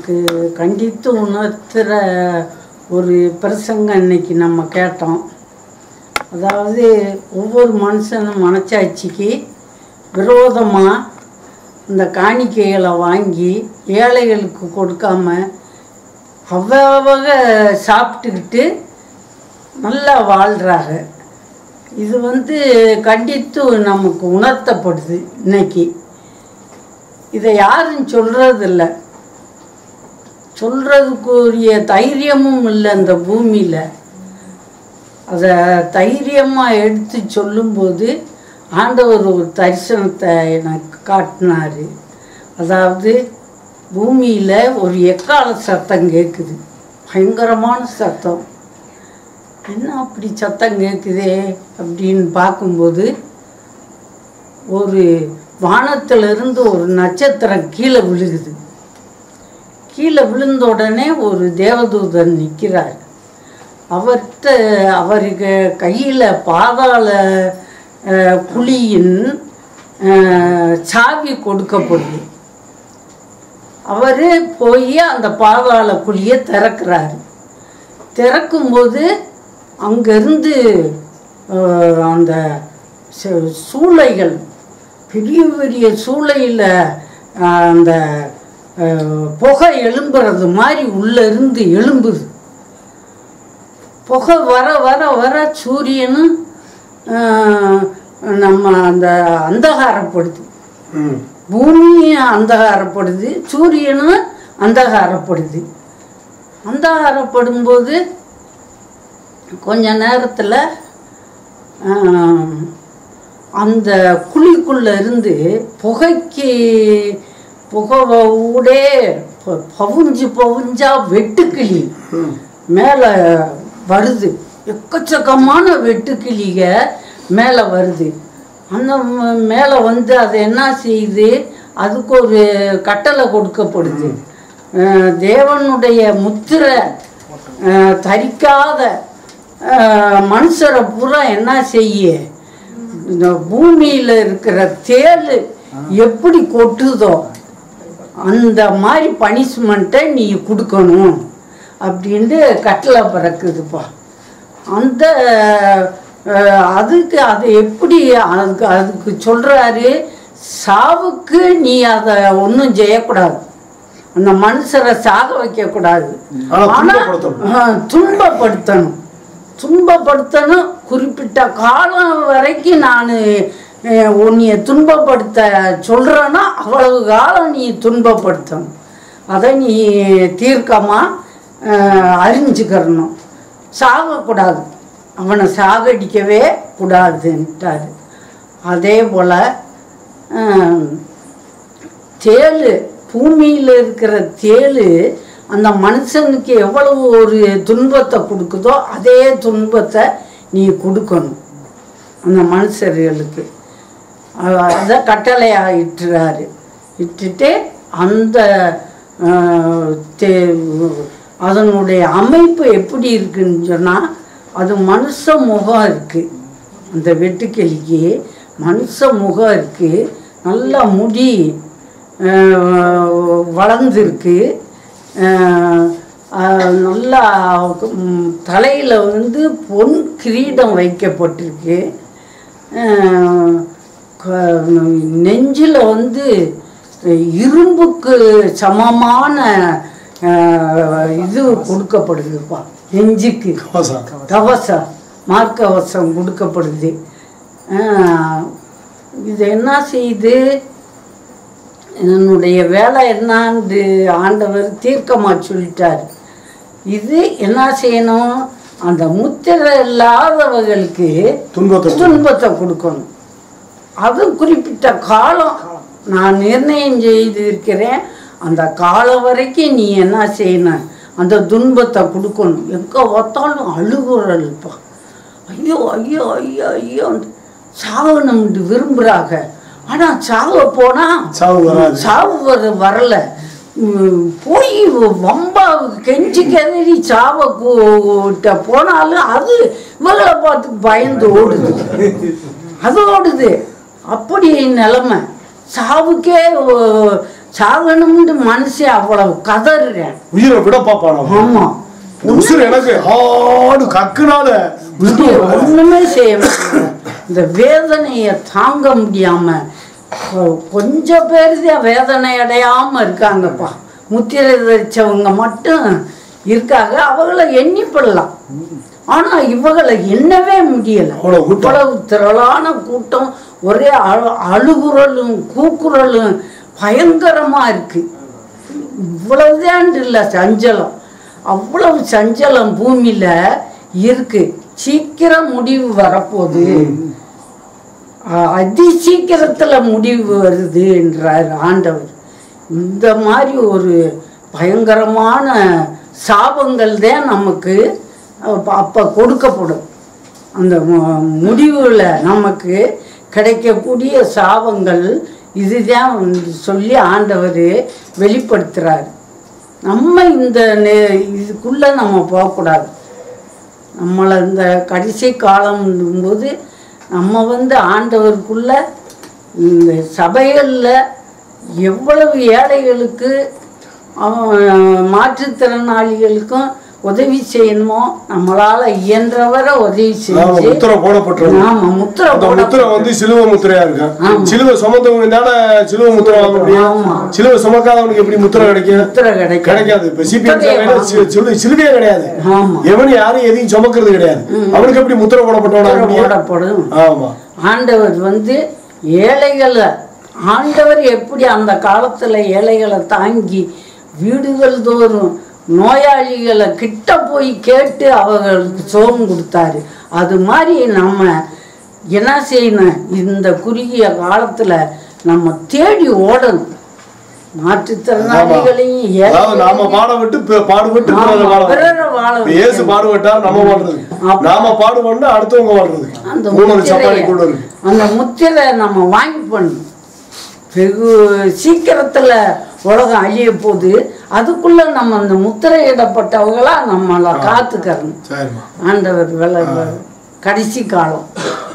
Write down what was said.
நமக்கு கண்டித்து உணர்த்துகிற ஒரு பிரசங்கம் இன்னைக்கு நம்ம கேட்டோம் அதாவது ஒவ்வொரு மனுஷனும் மனச்சாட்சிக்கு விரோதமாக இந்த காணிக்கைகளை வாங்கி ஏழைகளுக்கு கொடுக்காம அவ்வளவக சாப்பிட்டுக்கிட்டு நல்லா வாழ்கிறாங்க இது வந்து கண்டித்து நமக்கு உணர்த்தப்படுது இன்னைக்கு இதை யாரும் சொல்கிறதில்ல சொல்கிறதுக்குரிய தைரியமும் இல்லை இந்த பூமியில் அதை தைரியமாக எடுத்து சொல்லும்போது ஆண்டவர் ஒரு தரிசனத்தை எனக்கு காட்டினார் அதாவது பூமியில் ஒரு எக்கால சத்தம் கேட்குது பயங்கரமான சத்தம் என்ன அப்படி சத்தம் கேட்குதே அப்படின்னு பார்க்கும்போது ஒரு வானத்திலிருந்து ஒரு நட்சத்திரம் கீழே விழுகுது கீழே விழுந்த உடனே ஒரு தேவதூதன் நிற்கிறார் அவர்கிட்ட அவருக்கு கையில் பாதாள அஹ், குழியின் அஹ், சாவி கொடுக்கப்படுது அவர் போய் அந்த பாதாள குழியை திறக்கிறாரு திறக்கும்போது அங்கேருந்து அந்த சு- சூளைகள் பெரிய பெரிய சூளையில் அந்த அஹ், புகை எழும்புறது மாதிரி உள்ளே இருந்து எழும்புது புகை வர வர வர சூரியனும் ஆஹ், நம்ம அந்த அந்தகாரப்படுது ம் பூமியும் அந்தகாரப்படுது சூரியனும் அந்தகாரப்படுது அந்தகாரப்படும்போது கொஞ்ச நேரத்தில் அந்த குழிக்குள்ளே இருந்து புகைக்கு புகையோடே ப- பவுஞ்சு பவுஞ்சா வெட்டுக்கிளி ம் மேலே வருது எக்கச்சக்கமான வெட்டுக்கிளிக மேலே வருது அந்த மேலே வந்து அது என்ன செய்யுது அதுக்கு ஒரு கட்டளை கொடுக்கப்படுது அஹ் தேவனுடைய முத்திரை அஹ் தரிக்காத அஹ் மனுஷரை பூரா என்ன செய்ய இந்த பூமியில் இருக்கிற தேள் எப்படி கொட்டுதோ அந்த மாதிரி பனிஷ்மெண்ட்டை நீ கொடுக்கணும் அப்படின்ட்டு கட்டளை பிறக்குதுப்பா அந்த அஹ், அதுக்கு அதை எப்படி அதுக்கு அதுக்கு சொல்கிறாரு சாவுக்கு நீ அதை ஒன்றும் செய்யக்கூடாது அந்த மனுஷரை சாக வைக்கக்கூடாது ஆனா ஆனா, துன்பப்படுத்தணும். ஆ, துன்பப்படுத்தணும் துன்பப்படுத்தணும் குறிப்பிட்ட காலம் வரைக்கும் நான் உன்னைய துன்பப்படுத்த சொல்கிறேன்னா அவ்வளவு காலம் நீ துன்பப்படுத்தணும் அதை நீ தீர்க்கமாக அறிஞ்சுக்கிறணும் சாகக்கூடாது அவனை சாகடிக்கவே கூடாதுன்ட்டாரு அதே போல் தேள் பூமியில் இருக்கிற தேள் அந்த மனுஷனுக்கு எவ்வளவு ஒரு துன்பத்தை கொடுக்குதோ அதே துன்பத்தை நீ கொடுக்கணும் அந்த மனுஷர்களுக்கு அ- அதை கட்டளையாக இட்டுறாரு இட்டுட்டு அந்த அஹ், தே- அதனுடைய அமைப்பு எப்படி இருக்குன்னு சொன்னால் அது மனுஷ முகம் இருக்குது அந்த வெட்டுக்கிளிக்கு மனுஷ முகம் இருக்குது நல்லா முடி அஹ், வளர்ந்துருக்கு அஹ், அஹ், நல்லா தலையில் வந்து பொன் கிரீடம் வைக்கப்பட்டிருக்கு அஹ், க- நெஞ்சில் வந்து இரும்புக்கு சமமான அஹ், இது கொடுக்கப்படுதுப்பா நெஞ்சுக்கு கவசம் கவசம் மார்க்கவசம் கொடுக்கப்படுது ஆஹ், இது என்ன செய்யுது என்னுடைய வேலை என்னான்னு ஆண்டவர் தீர்க்கமாக சொல்லிட்டார் இது என்ன செய்யணும் அந்த முத்திரை இல்லாதவர்களுக்கு துன்பத்தை துன்பத்தை கொடுக்கணும் அது குறிப்பிட்ட காலம் நான் நிர்ணயம் செய்திருக்கிறேன் அந்த காலம் வரைக்கும் நீ என்ன செய்யணும் அந்த துன்பத்தை கொடுக்கணும் எங்கே பார்த்தாலும் அழுகுறல்ப்பா ஐயோ ஐயோ ஐயோ ஐயோ சாகணும்னு விரும்புகிறாங்க ஆனால் சாக போனால் சாவு வராது சாவு வர வரல உம், போய் வம்பா கெஞ்சி கதறி சாவ கூட்ட போனாலும் அது இவங்களை பார்த்து பயந்து ஓடுது அது ஓடுது அப்படி நிலைமை சாவுக்கே ஓ- சாகணும்னு மனுஷன் அவ்வளவு கதறுறேன் உயிரை விட பாப்பானா ஆமா இந்த உசுறு எனக்கு ஆடு கக்குனால உசுறு முடிய- ஒண்ணுமே செய்ய முடியல இந்த வேதனையை தாங்க முடியாம கொ- கொஞ்சம் பேர் தான் வேதனை அடையாம இருக்காங்கப்பா முத்திரை தரிச்சவங்க மட்டும் இருக்காங்க அவங்கள எண்ணிப்படலாம் ஆனா இவங்களை எண்ணவே முடியல அவ்வளவு கூட்டம். இவ்வளவு திரளான கூட்டம் ஒரே அழு அழுகுறலும் கூக்குரலும் பயங்கரமா இருக்கு இவ்வளவுதான் இல்லை சஞ்சலம் அவ்வளவு சஞ்சலம் பூமியில இருக்கு சீக்கிரம் முடிவு வரப்போகுது அஹ் அதி சீக்கிரத்துல முடிவு வருது என்றார் ஆண்டவர் இந்த மாதிரி ஒரு பயங்கரமான சாபங்கள் தான் நமக்கு அப்ப- அப்ப கொடுக்கப்படும் அந்த மு- முடிவுல நமக்கு கிடைக்கக்கூடிய சாபங்கள் இதுதான் வந்து சொல்லி ஆண்டவர் வெளிப்படுத்துறாரு நம்ம இந்த நே- இதுக்குள்ள நம்ம போகக்கூடாது நம்மளை இந்த கடைசி காலம்ங்கும்போது நம்ம வந்து ஆண்டவருக்குள்ள இந்த சபைகளில் எவ்வளவு ஏழைகளுக்கு அவன் மாற்றுத்திறனாளிகளுக்கும் உதவி செய்யணுமோ நம்மளால இயன்றவரை உதவி நாம செஞ்சு முத்திரை போடப்பட்டிருக்கோம் ஆமா முத்திரை அந்த போட முத்திரை வந்து சிலுவை முத்திரையா இருக்கு ஆமா. சிலுவை சுமந்தவங்க தானே சிலுவை முத்திரை வாங்க முடியும் ஆமா. சிலுவை சுமக்காதவனுக்கு எப்படி முத்திரை கிடைக்கும் முத்திரை கிடைக்கும் கிடைக்காது இப்ப சிபிஎம் முத்திரையை வாங்கணும். சிலுவையே கிடையாது ஆமா எவனும் யாரும் எதையும் சுமக்கிறது கிடையாது அவனுக்கு எப்படி முத்திரை போடப்பட்டவனா முத்திரை முடியும் போடப்படும் ஆமா ஆண்டவர் வந்து ஏழைகளை ஆண்டவர் எப்படி அந்த காலத்துல ஏழைகளை தாங்கி வீடுகள் தோறும் நோயாளிகளை கிட்ட போய் கேட்டு அவர்களுக்கு சுகம் கொடுத்தாரு அது மாதிரி நம்ம என்ன செய்யணும் இந்த குறுகிய காலத்துல நம்ம தேடி ஓடணும் மாற்றுத்திறனாளிகளையும் அதாவது நாம ஏழைகளையும் பாட விட்டு பி- பாடுபட்டு ஆமா, பிறரை வாழ பிறரை வாழ இப்ப இயேசு பாடுபட்டா நம்ம வாழ்றது அப்ப- நாம பாடுபட்டா அடுத்தவங்க வாழ்றது அந்த மூணு சப்பாத்தி முத்திரையை கூட இருக்கு அந்த முத்திரை நம்ம வாங்கி பண்ணணும் வெகு சீக்கிரத்துல உலகம் அழிய போகுது அதுக்குள்ள நம்ம அந்த முத்திரையிடப்பட்டவங்களா நம்மளை காத்துக்கறணும் சரிம்மா ஆண்டவர் வில கடைசி காலம்